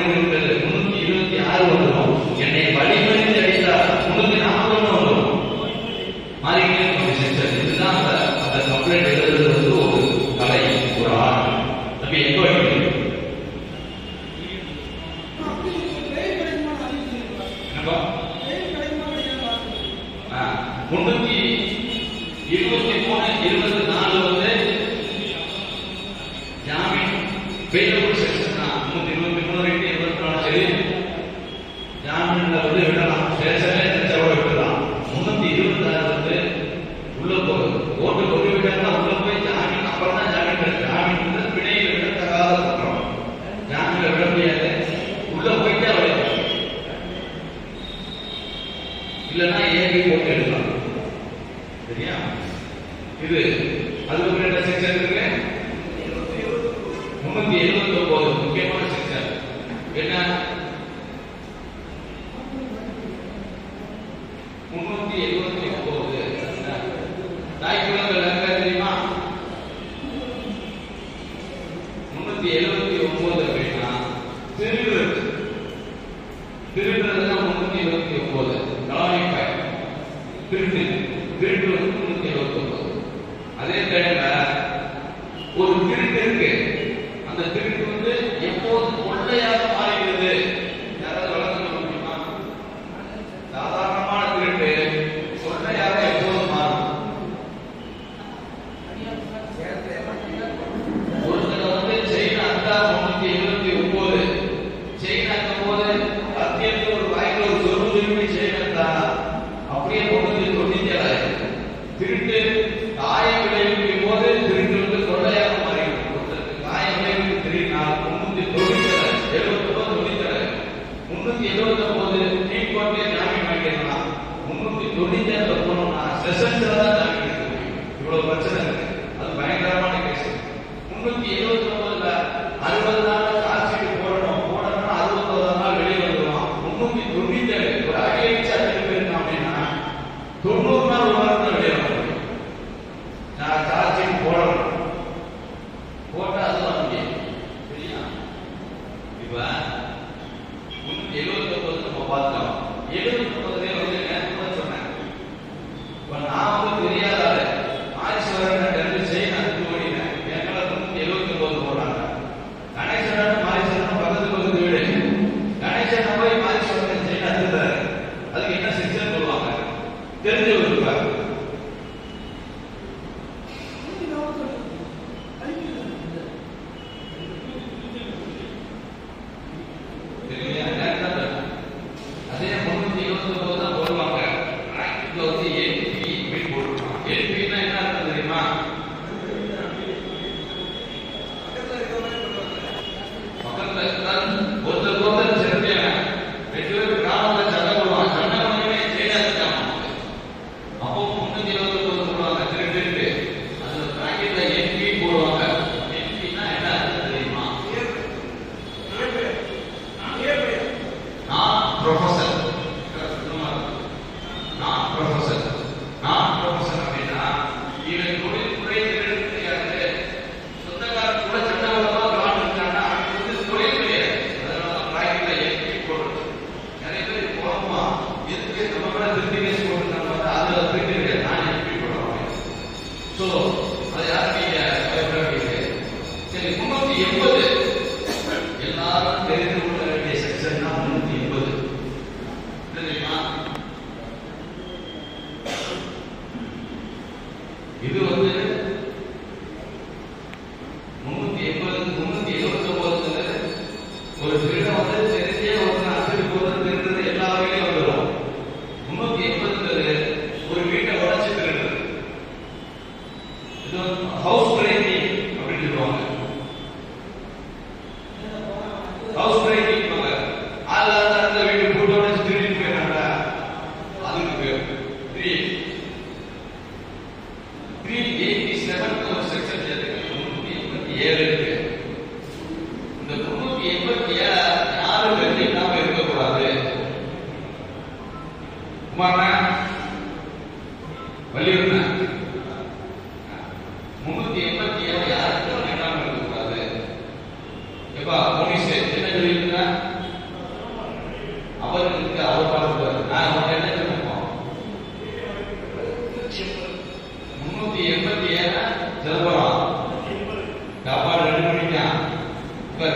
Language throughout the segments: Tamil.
இருக்கிறது முன்னூத்தி இருபத்தி ஆறு வந்துடும் என்னை வழிமறித்து அடித்தார் முன்னூத்தி நாற்பது ஒண்ணு வந்துடும் மாறிக்கிட்டே இருக்கும் செக்ஷன் இதுதான் அந்த அந்த கம்ப்ளைண்ட் எழுதுறது வந்து ஒரு கலை ஒரு ஆர்ட் அப்ப எங்க வைக்கணும் என்னப்பா ஆ, முன்னூத்தி இருபத்தி மூணு இருபத்தி நாலு வந்து ஜாமீன் பெயிலபிள் செக்ஷன் தான் முன்னூத்தி இருபத்தி மூணு ரெண்டு இருபத்தி நாலு சரி ஜாமீன்ல வந்து விடலாம் ஸ்டேஷன்ல தெரிஞ்சவரை விடலாம் முன்னூத்தி இருபத்தி ஆறு வந்து உள்ள போகுது ஓட்டு கொண்டு விட்டாங்கன்னா உள்ள போய் ஜாமீன் அப்புறம் தான் ஜாமீன் கிடைக்கும் ஜாமீன் வந்து பிணையில் விடத்தகாத குற்றம் ஜாமீன்ல விட முடியாது உள்ள போயிட்டு அவரை இல்லைன்னா ஏறி போட்டு எடுக்கலாம் சரியா இது அதுக்கப்புறம் என்ன செக்ஷன் இருக்கு முன்னூத்தி எழுபத்தி ஒன்பது முக்கியமான செக்ஷன் என்ன முன்னூத்தி எழுபத்தி ஒன்பது தாய்க்குளங்கள் எங்க தெரியுமா முன்னூத்தி எழுபத்தி ஒன்பது அப்படின்னா திருடுறது திருடுறதுனா முன்னூத்தி எழுபத்தி ஒன்பது கலாமிப்பை திருட்டு திருட்டு வந்து முன்னூத்தி எழுபத்தி ஒன்பது அதே டைம்ல ஒரு திருட்டு இருக்கு அந்த திருட்டு வந்து எப்போது கொள்ளையாக மாறுகிறது யாராவது வழக்கு சொல்ல முடியுமா சாதாரணமான திருட்டு கொள்ளையாக எப்போது மாறும் ஒருத்தர் வந்து செயின் அத்தா முன்னூத்தி எழுபத்தி ஒன்பது செயின் அக்கும் போது அத்தியத்தில் ஒரு வாய்க்குள்ள ஒரு சொருவு திரும்பி செயின் அத்தா அப்படியே முன்னூத்தி தொண்ணூத்தி ஏழாயிரம் திருட்டு காயம் விளைவிக்கும் போது திருட்டு வந்து கொள்ளையாக மாறிடும் ஒருத்தருக்கு காயம் விளைவிக்கும் திருடினால் முன்னூத்தி தொண்ணூத்தி ஏழாயிரம் எழுபத்தி ஒன்பது தொண்ணூத்தி ஏழாயிரம் முன்னூத்தி எழுபத்தி ஒன்பது நீட் கோர்ட்டே ஜாமீன் வாங்கிடலாம் முன்னூத்தி தொண்ணூத்தி ஏழு போனோம்னா செஷன்ஸ்ல தான் ஜாமீன் எடுக்க முடியும் இவ்வளவு பிரச்சனை இருக்கு அது பயங்கரமான கேஸ் முன்னூத்தி எழுபத்தி ஒன்பதுல அறுபது நாள் காட்சிக்கு போடணும் போடணும்னா அறுபத்தொரு நாள் வெளியே வந்துடும் முன்னூத்தி தொண்ணூத்தி ஏழு ஒரு அடி அடிச்சு அத்தனை போயிருக்கோம் அப்படின்னா தொண்ணூறு நாள் ஒரு வாரம் தான் வெளியே வர முடியும் நான் காட்சிக்கு போடணும் போட்டா அதுதான் முடியும் சரியா இப்ப முன்னூத்தி எழுபத்தி ஒன்பது நம்ம பார்த்தோம் எழுபத்தி ஒன்பதுலேயே வந்து நேற்று கூட சொன்னேன் இப்ப நான் வந்து தெரியாத ஆளு மாரீஸ்வரன் தெரிஞ்சு செயின் அதுக்கு ஓடினேன் என் மேல முன்னூத்தி எழுபத்தி ஒன்பது போடுறாங்க கணேசன் மாரீஸ்வரன் பக்கத்து பக்கத்து வீடு கணேசன் போய் மாரீஸ்வரன் செயின் அதுதாரு அதுக்கு என்ன செக்ஷன் சொல்லுவாங்க தெரிஞ்சவர் இருப்பார் தெரியலையா? நேத்து தான் சொன்னேன். அதே முன்னூத்தி இருபத்தி ஒன்பது தான் போடுவாங்க ஆக்டிவ்ல வந்து என்பி அப்படின்னு போட்டுருப்பாங்க என்பின்னா என்ன அர்த்தம் தெரியுமா பக்கத்துல இருந்தால் ஒருத்தர் ஒருத்தர் சிறப்பியான ரெண்டு பேரும் கிராமத்துல சண்டை போடுவாங்க சண்டை பண்ணவே செய்யாதுக்காம அப்போ முன்னூத்தி இருபத்தி ஒன்பது போடுவாங்க திருட்டு இருக்கு அதுல பிராக்கெட்ல என்பி போடுவாங்க என்பின்னா என்ன அர்த்தம் தெரியுமா நான் ப்ரொஃபசர் நான் ப்ரொஃபசர் நான் ப்ரொஃபசர் அப்படின்னா இவன் தொழில்துறை தெரியாது சொந்தக்காரர் கூட சட்டவரமா பிளான் இருக்காங்கன்னா அவனுக்கு வந்து தொழில் கிடையாது அதனால தான் பிராக்கெட்ல எப்படி போடுறது நிறைய பேர் போகணுமா எதுக்கு நம்ம கூட திருப்பி கேஸ் போட்டுருக்காங்க பார்த்தா அதுல திருப்பி கிடையாது நான் எப்படி போடுறோம் ஸோ அதை யாரும் நீங்க பயப்பட வேண்டியது சரி முன்னூத்தி எண்பது எல்லாரும் தெரிந்து கொள்ள வேண்டிய செக்ஷன் தான் முன்னூத்தி எண்பது தெரியுமா இது வந்து முன்னூத்தி எண்பது முன்னூத்தி எழுபத்தி ஒன்பது ஒரு திருடம் வந்து தெரிஞ்சே ஒரு அசடி போறது திருடுறது எல்லா வகையிலும் வந்துடும் முன்னூத்தி எண்பதுங்கிறது ஒரு வீட்டை உடைச்சு திருடுறது இது வந்து ஹவுஸ் பிரேக்கிங் அப்படின்னு சொல்லுவாங்க ஹவுஸ் பிரேக்கிங் ஆள் அந்த வீட்டு போட்டு உடைச்சு திருடிட்டு போயிடறாங்க அதுக்கு பேர் த்ரீ த்ரீ எயிட்டி செவன் ஒரு செக்ஷன் இருக்கு முன்னூத்தி எண்பத்தி ஏழு இருக்கு இந்த முன்னூத்தி எண்பத்தி ஏழு யாரும் வெற்றி இல்லாம இருக்கக்கூடாது குமாரண்ணா வலியுறுத்தின முன்னூத்தி எண்பத்தி ஏழு யாருக்கும் இல்லாம இருக்கக்கூடாது எப்பா போலீஸ் என்ன சொல்லியிருக்கா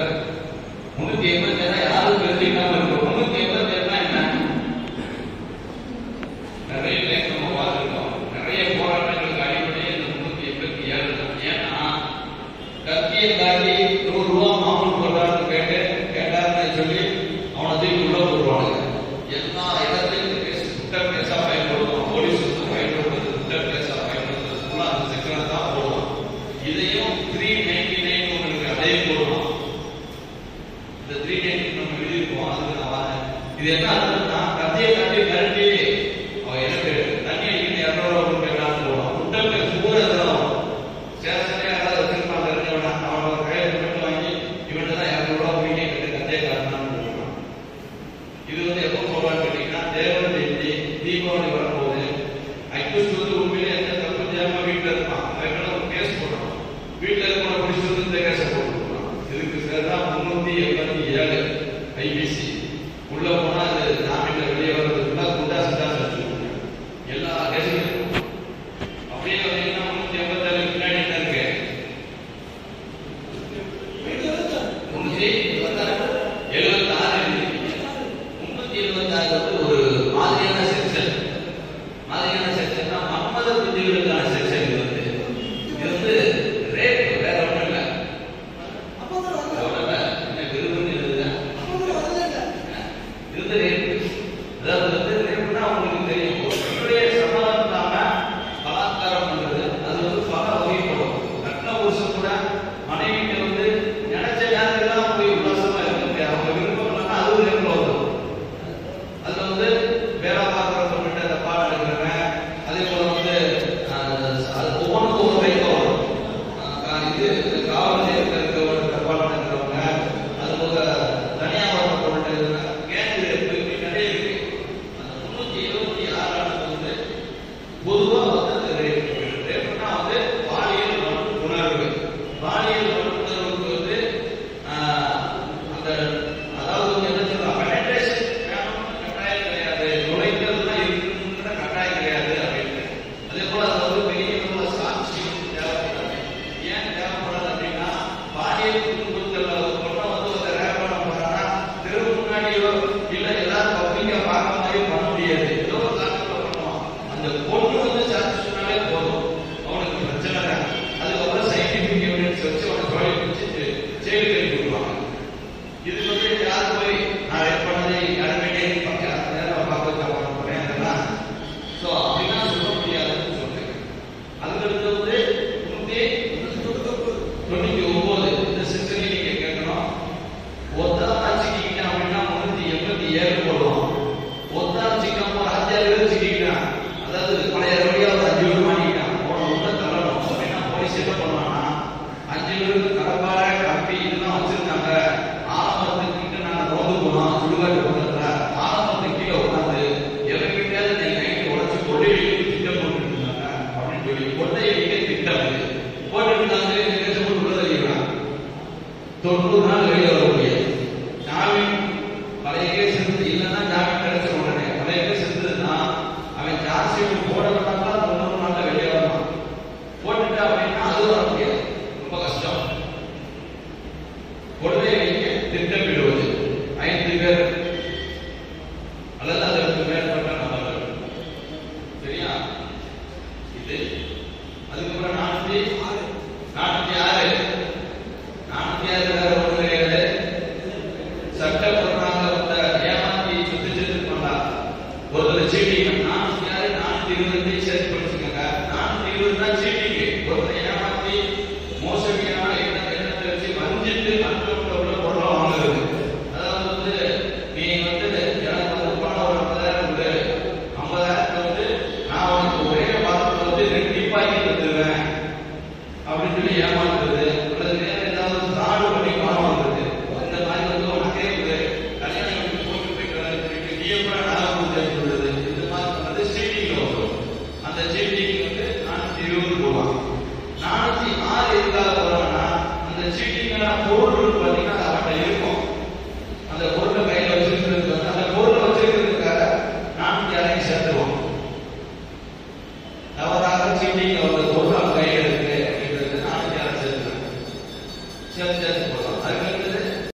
முன்னூத்தி எண்பத்தி ஏழு யாரும் தெரிஞ்சுக்காம இருக்கும் முன்னூத்தி எண்பத்தி ஏழுனா என்ன நிறைய லைஃப் நம்ம பார்த்துருக்கோம் நிறைய போராட்டங்களுக்கு அடிப்படை இந்த முன்னூத்தி எண்பத்தி ஏழு தான் ஏன்னா கத்தியை காட்டி நூறு ரூபா மாமூல் போட்டான்னு கேட்டு கேட்டாருன்னு சொல்லி அவனை தூக்கி உள்ள போடுவானுங்க எல்லா இடத்துலையும் கேஸ் குட்ட கேஸா பயன்படுத்துவான் போலீஸ் வந்து பயன்படுத்துறது குட்ட கேஸா பயன்படுத்துறது ஃபுல்லா அந்த செக்ஷனை தான் போடுவான் இதையும் த்ரீ நைன்டி நைன் ஒன்று இருக்கு அதையும் போடுவான் இந்த த்ரீ நைன்டி நம்ம எழுதியிருக்கோம் அதுக்கு நான் வரேன் இது என்ன அர்த்தம்னா கத்தியை காட்டி கரண்டி அவன் எனக்கு தண்ணி அடிக்கணும் இரநூறுவா கொடுக்க கேட்டான்னு போடுவான் குட்ட கேஸ் பூரா இதெல்லாம் ஸ்டேஷனே யாராவது வச்சிருப்பாங்க தெரிஞ்சவனா அவனோட கையில் மட்டும் வாங்கி இவன்ட்டு தான் இரநூறுவா போயிட்டே கட்டு கத்தியை காட்டினான்னு போடுவான் இது வந்து எப்போ போடுவான்னு கேட்டீங்கன்னா தேவன் ஜெயந்தி தீபாவளி வரும்போது அக்யூஸ் வந்து உண்மையிலே எந்த தப்பு செய்யாம வீட்டில் இருப்பான் அவன் ஒரு கேஸ் போடுறான் வீட்டில் இருக்கிற பிடிச்சி வந்து இந்த கேஸை போட்டுருப்பான் இதுக்கு சரிதான் முன்னூத்தி எண்பத்தி ஏழு ஐபிசி உள்ள போனா அது ஜாமீன்ல வெளியே வர்றதுக்குள்ள குண்டா சிட்டா வச்சுருக்காங்க எல்லா கேஸும் இருக்கும் அப்படியே வந்தீங்கன்னா முன்னூத்தி எண்பத்தேழு பின்னாடி என்ன இருக்கு முன்னூத்தி எழுபத்தி ஆறு முன்னூத்தி எழுபத்தி ஆறு வந்து ஒரு மாதிரியான செக்ஷன் மாதிரியான செக்ஷன் தான் மன்மத புத்திகளுக்கான செக்ஷன் இது வந்து இது வந்து ரேப் வேற ஒண்ணும் இல்ல அவ்வளவுதான் என்ன விருதுன்னு எழுதுதா இது வந்து ரேப் அதாவது வந்து ரேப்னா உங்களுக்கு தெரியும் ஒரு பெண்ணுடைய சம்மதம் இல்லாம பலாத்காரம் பண்றது அது வந்து பல வகைப்படும் கட்டின புருஷன் கூட மனைவிக்கு வந்து நினைச்ச நேரத்துக்கு போய் உல்லாசமா இருக்க முடியாது அவங்க விருப்பம் இல்லைன்னா அதுவும் ரேப்ல வரும் அதுல வந்து வேலை பார்க்குற பொண்ணுகிட்ட தப்பா நடக்கிறவன் அதே போல வந்து அஹ், அது ஒவ்வொன்றுக்கும் ஒரு வைக்கம் வரும் அஹ், இது காவல் நிலையத்தில் இருக்கிறவங்க தப்பா நடக்கிறவங்க அது போக தனியா வர பொருட்டு கேங்கு இப்படி நிறைய இருக்கு அந்த முன்னூத்தி இருபத்தி ஆறாவது வந்து பொதுவா வந்து அந்த ரேப் ரேப்னா வந்து பாலியல் வன்பு உணர்வு பாலியல் வன்புணர்வுக்கு வந்து ஆஹ், அந்த அதாவது வந்து என்ன சொல்றோம் பெனட்ரேஷன் வேணும்னு கட்டாயம் கிடையாது நுழைக்கிறது தான் இருக்குங்கிற கட்டாயம் கிடையாது அப்படின்னு அதே போல அது வந்து பெரிய அளவுல சாட்சி தேவைப்படாது ஏன் தேவைப்படாது அப்படின்னா பாலியல் துன்புறுத்தல் ஒரு பொண்ணை வந்து ஒரு ரேப் பண்ண போறாங்கன்னா தெரு முன்னாடியோ இல்ல எல்லாரும் பப்ளிக்கா பார்க்க மாதிரி பண்ண முடியாது ஏதோ ஒரு காரணத்துல பண்ணுவான் அந்த பொண்ணு வந்து சாட்சி சொன்னாலே போதும் அவனுக்கு பிரச்சனை தான் அதுக்கப்புறம் சயின்டிபிக் எவிடன்ஸ் வச்சு அவனை ஜோலி பிடிச்சி ஜெயிலுக்கு அனுப்பி விடுவாங்க இது வந்து யார் போய் நான் ரேப் பண்ணதை யாருமே இருப்பாங்க நேரம் பார்க்க பண்ண போறேன் அதெல்லாம் ஸோ அப்படிலாம் சொல்ல முடியாதுன்னு சொல்றேன் அதுக்கடுத்து வந்து நூத்தி தொண்ணூத்தி ஒன்பது இந்த செக்ஷனை நீங்க கேட்கணும் ஒத்தா சிக்கிக்கிட்டான் அப்படின்னா முன்னூத்தி எண்பத்தி ஏழு போடுவோம் ஒத்தா சிக்காம ஒரு அஞ்சாறு பேர் சிக்கிக்கிட்டான் அதாவது பழைய வழியா ஒரு அஞ்சு பேர் மாட்டிக்கிட்டான் அவனை உள்ள தள்ளணும் அப்படின்னா போலீஸ் என்ன பண்ணுவான்னா அஞ்சு பேருக்கு கடப்பாறை கப்பி இதெல்லாம் வச்சிருந்தாங்க ஆரம்பத்துக்கிட்ட நாங்க ரோந்து போனோம் சுடுகாட்டு பக்கத்துல ஆரம்பத்துக்கு கீழே உட்காந்து எவர்கிட்டயாவது நீ கைக்கு உடச்சு கொள்ளை திட்டம் போட்டுட்டு இருந்தாங்க அப்படின்னு சொல்லி கொள்ளை அடிக்க திட்டம் இது போட்டுட்டு இருந்தாங்க நினைச்சு போட்டு உள்ள தள்ளிடுறாங்க தொண்ணூறு நாள் வெளியே வர முடியாது ஜாமீன் பழைய கேஸ் இருந்து இல்லைன்னா ஜாமீன் கிடைச்ச உடனே பழைய கேஸ் இருந்ததுன்னா அவன் சார்ஜ் ஷீட் போடலன்னா தொண்ணூறு நாள்ல வெளியே வரலாம் போட்டுட்டா அப்படின்னா அது வர முடியாது ரொம்ப கஷ்டம் கொள்ளை அடிக்க திட்டமிடுவது ஐந்து பேர் அல்லது அதற்கு மேற்பட்ட நபர்கள் சரியா இது அதுக்கப்புறம் நானூத்தி நானூத்தி ஆறு நானூத்தி ஆறு வேற ஒண்ணு கிடையாது சட்டப்பூர்வமாக வந்த ஏமாத்தி சுத்தி செத்து பண்ணா ஒருத்தர் சீட்டிங் நானூத்தி ஆறு நானூத்தி இருபது சேர்த்து படிச்சுக்கோங்க நானூத்தி இருபது தான் சீட்டிங் ஒருத்தர் ஏமாத்தி மோசடியான எண்ண எண்ணத்தை வச்சு வஞ்சிட்டு அன்கம்ஃபர்டபுளா பொருளை வாங்குறது அதாவது வந்து நீ வந்து எனக்கு வந்து பணம் ஒரு ஐம்பதாயிரம் கொடு ஐம்பதாயிரத்தை வந்து நான் உனக்கு ஒரே வாரத்துல வந்து ரெண்டு டிப்பாக்கி தந்துடுவேன் அப்படின்னு சொல்லி ஏமாத்துறது அல்லது வேற ஏதாவது ஃப்ராடு பண்ணி பணம் வாங்குறது இந்த மாதிரி வந்து உனக்கே ஒரு கல்யாணம் பண்ணி போட்டு போயிட்டு நீ கூட நான் கொடுத்தேன்னு சொல்றது இந்த மாதிரி பண்ணது சீட்டிங்ல வரும் அந்த சீட்டிங் வந்து நானூத்தி இருபது போவான் நானூத்தி ஆறு எதுக்காக போறாங்கன்னா அந்த சீட்டிங்கான பொருள் பார்த்தீங்கன்னா அது அவன்கிட்ட இருக்கும் அந்த பொருளை கையில வச்சிருக்கிறது வந்து அந்த பொருளை வச்சிருக்கிறதுக்காக நானூத்தி ஆறையும் சேர்த்துருவோம் தவறாக சீட்டிங் அந்த பொருள் அவன் கையில்